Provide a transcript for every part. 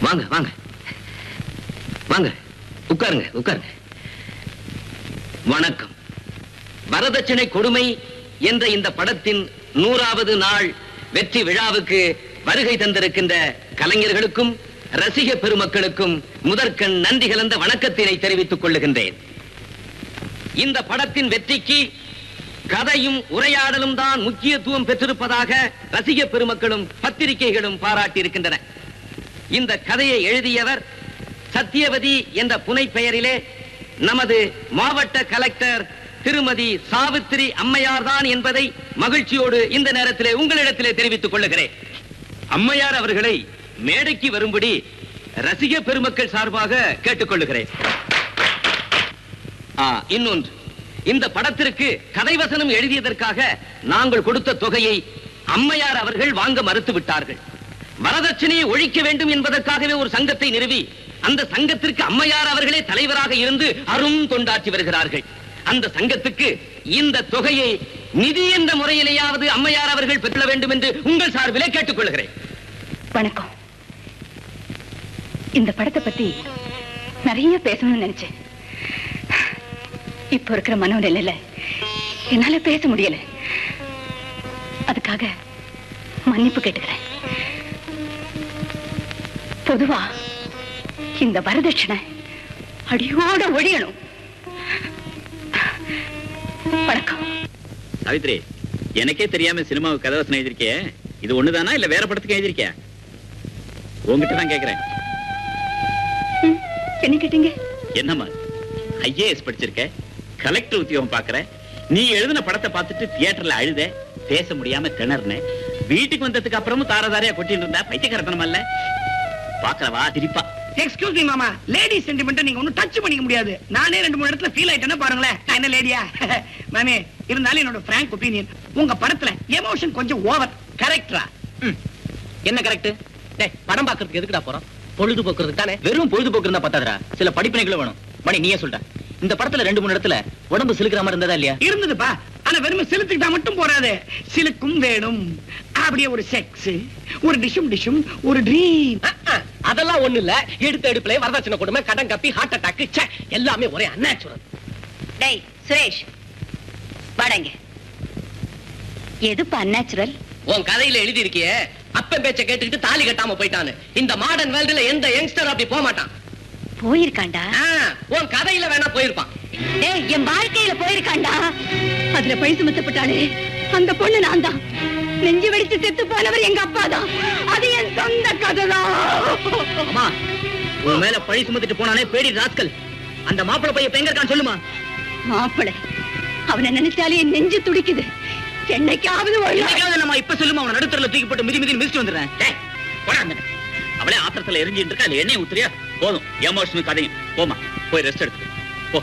வாங்க வாங்க வாங்க உட்காருங்க உட்காருங்க வணக்கம் வரதட்சணை கொடுமை என்ற இந்த படத்தின் நூறாவது நாள் வெற்றி விழாவுக்கு வருகை தந்திருக்கின்ற கலைஞர்களுக்கும் ரசிக பெருமக்களுக்கும் முதற்கண் நன்றி கலந்த வணக்கத்தினை தெரிவித்துக் கொள்ளுகின்றேன் இந்த படத்தின் வெற்றிக்கு கதையும் உரையாடலும் தான் முக்கியத்துவம் பெற்றிருப்பதாக ரசிக பெருமக்களும் பத்திரிகைகளும் பாராட்டியிருக்கின்றன இந்த கதையை எழுதியவர் சத்தியவதி என்ற புனை பெயரிலே நமது மாவட்ட கலெக்டர் திருமதி சாவித்திரி அம்மையார் தான் என்பதை மகிழ்ச்சியோடு இந்த நேரத்திலே உங்களிடத்திலே தெரிவித்துக் கொள்ளுகிறேன் அம்மையார் அவர்களை மேடைக்கு வரும்படி ரசிக பெருமக்கள் சார்பாக கேட்டுக்கொள்ளுகிறேன் ஆ, இன்னொன்று இந்த படத்திற்கு கதைவசனம் எழுதியதற்காக நாங்கள் கொடுத்த தொகையை அம்மையார் அவர்கள் வாங்க மறுத்து விட்டார்கள் வரதட்சணையை ஒழிக்க வேண்டும் என்பதற்காகவே ஒரு சங்கத்தை நிறுவி அந்த சங்கத்திற்கு அம்மையார் அவர்களே தலைவராக இருந்து அரும் தொண்டாற்றி வருகிறார்கள் அந்த சங்கத்துக்கு இந்த தொகையை நிதி என்ற முறையிலேயாவது அம்மையார் அவர்கள் பெற்ற வேண்டும் என்று உங்கள் சார்பிலே கேட்டுக்கொள்கிறேன் வணக்கம் இந்த படத்தை பத்தி நிறைய பேசணும்னு நினைச்சேன் இப்ப இருக்கிற மனோநிலையில என்னால பேச முடியல அதுக்காக மன்னிப்பு கேட்டுக்கிறேன் பொதுவா இந்த வரதட்சணை அடியோட ஒழியணும் வணக்கம் சாவித்ரி எனக்கே தெரியாம சினிமாவுக்கு கதவசனம் எழுதிருக்கிய இது ஒண்ணுதானா இல்ல வேற படத்துக்கு எழுதிருக்கியா உங்ககிட்ட தான் கேக்குறேன் ம், என்ன கேட்டீங்க என்னம்மா ஐஏஎஸ் படிச்சிருக்க கலெக்டர் உத்தியோகம் பாக்குற நீ எழுதின படத்தை பார்த்துட்டு தியேட்டர்ல அழுத பேச முடியாம திணறின வீட்டுக்கு வந்ததுக்கு அப்புறமும் தாரதாரையா கொட்டிட்டு இருந்தா பைத்தியக்காரத்தனம் அல்ல பாக்குறவா திரிப்பா எக்ஸ்கியூஸ் மீ மாமா லேடி சென்டிமெண்ட் நீங்க ஒன்னும் டச் பண்ணிக்க முடியாது நானே ரெண்டு மூணு இடத்துல ஃபீல் ஆயிட்டேன்னா பாருங்களேன் நான் என்ன லேடியா மாமே இருந்தாலும் என்னோட பிராங்க் ஒப்பீனியன் உங்க படத்துல எமோஷன் கொஞ்சம் ஓவர் கரெக்டா என்ன கரெக்ட் டேய் படம் பார்க்கிறதுக்கு எதுக்குடா போறோம் பொழுதுபோக்குறதுக்கு தானே வெறும் பொழுதுபோக்கு இருந்தா பத்தாதடா சில படிப்பினைகளும் வேணும் மணி நீயே சொல்ற இந்த படத்துல ரெண்டு மூணு இடத்துல உடம்பு சிலுக்கிற மாதிரி இருந்ததா இல்லையா இருந்ததுப்பா ஆனா வெறும் சிலுத்துக்கிட்டா மட்டும் போறாது சிலுக்கும் வேணும் அப்படியே ஒரு செக்ஸ் ஒரு டிஷும் டிஷும் ஒரு ட்ரீம் அதெல்லாம் ஒண்ணு இல்ல எடுத்த எடுப்புல வரதட்சணை கொடுமை கடன் கப்பி ஹார்ட் அட்டாக் எல்லாமே ஒரே அந்நேச்சுரல் டேய் சுரேஷ் வாடங்க எதுப்பா அந்நேச்சுரல் உன் கதையில எழுதி இருக்கியே அப்பன் பேச்ச கேட்டுக்கிட்டு தாலி கட்டாம போயிட்டான்னு இந்த மாடர்ன் வேர்ல்டுல எந்த யங்ஸ்டர் அப்படி போக மாட்டான் போயிருக்காண்டா ஆ, உன் கதையில வேணா போயிருப்பான் டேய் என் வாழ்க்கையில போயிருக்காண்டா அதுல பழி சுமத்தப்பட்டாளே அந்த பொண்ணு நான் தான் நெஞ்சு வெடிச்சு செத்து போனவர் எங்க அப்பா தான் அது என் சொந்த கதைதான் அம்மா உன் மேல பழி சுமத்திட்டு போனானே பேடி ராஸ்கல் அந்த மாப்பிள பையன் எங்க இருக்கான்னு சொல்லுமா மாப்பிளை அவனை நினைச்சாலே என் நெஞ்சு துடிக்குது என்னைக்காவது ஒரு நாள் என்னைக்காவது நம்ம இப்ப சொல்லுமா அவன நடுத்தரல தூக்கி போட்டு மிதி மிதி மிதிச்சு வந்துடுறேன் டேய், போடா அங்கிட்டு. அவளே ஆத்திரத்துல எரிஞ்சிட்டு இருக்கா அதுல எண்ணெய் ஊத்துறியா போதும் எமோஷனல் கதையும் போமா போய் ரெஸ்ட் எடுத்து போ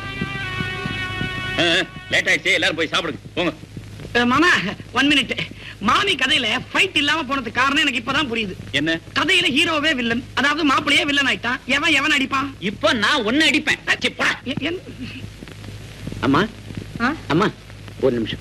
லேட் ஆயிடுச்சு எல்லாரும் போய் சாப்பிடுங்க போங்க அஹ், மாமா ஒன் மினிட் மாமி கதையில ஃபைட் இல்லாம போனதுக்கு காரணம் எனக்கு இப்பதான் புரியுது என்ன கதையில ஹீரோவே வில்லன் அதாவது மாப்பிளையே வில்லன் ஆயிட்டான் எவன் எவன் அடிப்பான் இப்போ நான் ஒண்ணு அடிப்பேன் சி, போடா. எ- என்- அம்மா ஆ? அம்மா ஒரு நிமிஷம்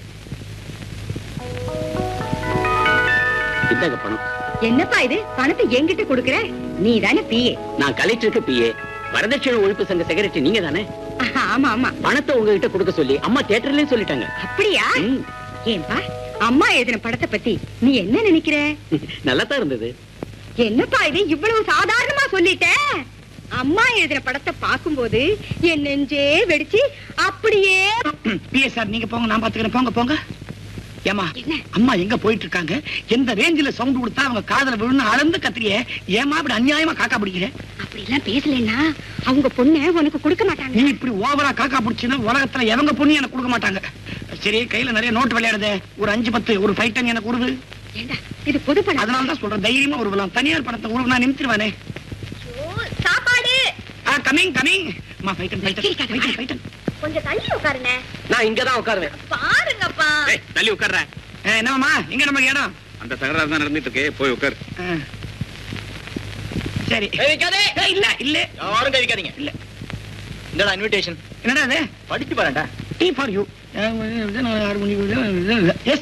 இந்தாங்க பணம் என்னப்பா இது பணத்தை என்கிட்ட கொடுக்கற நீ தானே பிஏ நான் கலெக்டருக்கு பிஏ வரதட்சணை ஒழிப்பு சங்க செக்ரட்டரி நீங்க தானே ஆமா ஆமா பணத்தை உங்ககிட்ட கொடுக்க சொல்லி அம்மா தியேட்டர்லயே சொல்லிட்டாங்க அப்படியா ம், ஏன்பா அம்மா எழுதின படத்தை பத்தி நீ என்ன நினைக்கிற நல்லா தான் இருந்தது என்னப்பா இது இவ்வளவு சாதாரணமா சொல்லிட்ட அம்மா எழுதின படத்தை பார்க்கும்போது என் நெஞ்சே வெடிச்சு அப்படியே பிஎஸ் சார் நீங்க போங்க நான் பாத்துக்கிறேன் போங்க போங்க ஏமா என்ன? அம்மா எங்க போயிட்டு இருக்காங்க எந்த ரேஞ்சில சவுண்ட் கொடுத்தா அவங்க காதல விழுந்து அளந்து கத்திரியே ஏமா இப்படி அநியாயமா காக்கா பிடிக்கிற அப்படி எல்லாம் பேசலன்னா அவங்க பொண்ணை உனக்கு கொடுக்க மாட்டாங்க நீ இப்படி ஓவரா காக்கா பிடிச்சுன்னா உலகத்துல எவங்க பொண்ணு எனக்கு கொடுக்க மாட்டாங்க சரி கையில நிறைய நோட்டு விளையாடுதே ஒரு அஞ்சு பத்து ஒரு ஃபைவ் டன் எனக்கு உருவு ஏண்டா இது பொது படம் அதனால தான் சொல்றேன் தைரியமா உருவலாம் தனியார் படத்தை உருவு நான் நிமித்திருவானே சாப்பாடு ஆ கமிங் கமிங் அம்மா five ton five ton five ton five ton கொஞ்சம் தள்ளி உட்காருங்க நான் இங்கதான் உட்காருவேன் பாருங்கப்பா ஏய், தள்ளி உட்கார்ற என்னம்மா எங்க நமக்கு இடம் அந்த தகராறு தான் நடந்துட்டு இருக்கு போய் உட்கார் ஆ. சரி கவிக்காதே. ஏய், இல்ல இல்ல யாரும் கவிக்காதீங்க இல்ல இந்தடா இன்விடேஷன் என்னடா அது படிச்சு பாருடா டீ ஃபார் யூ எஸ்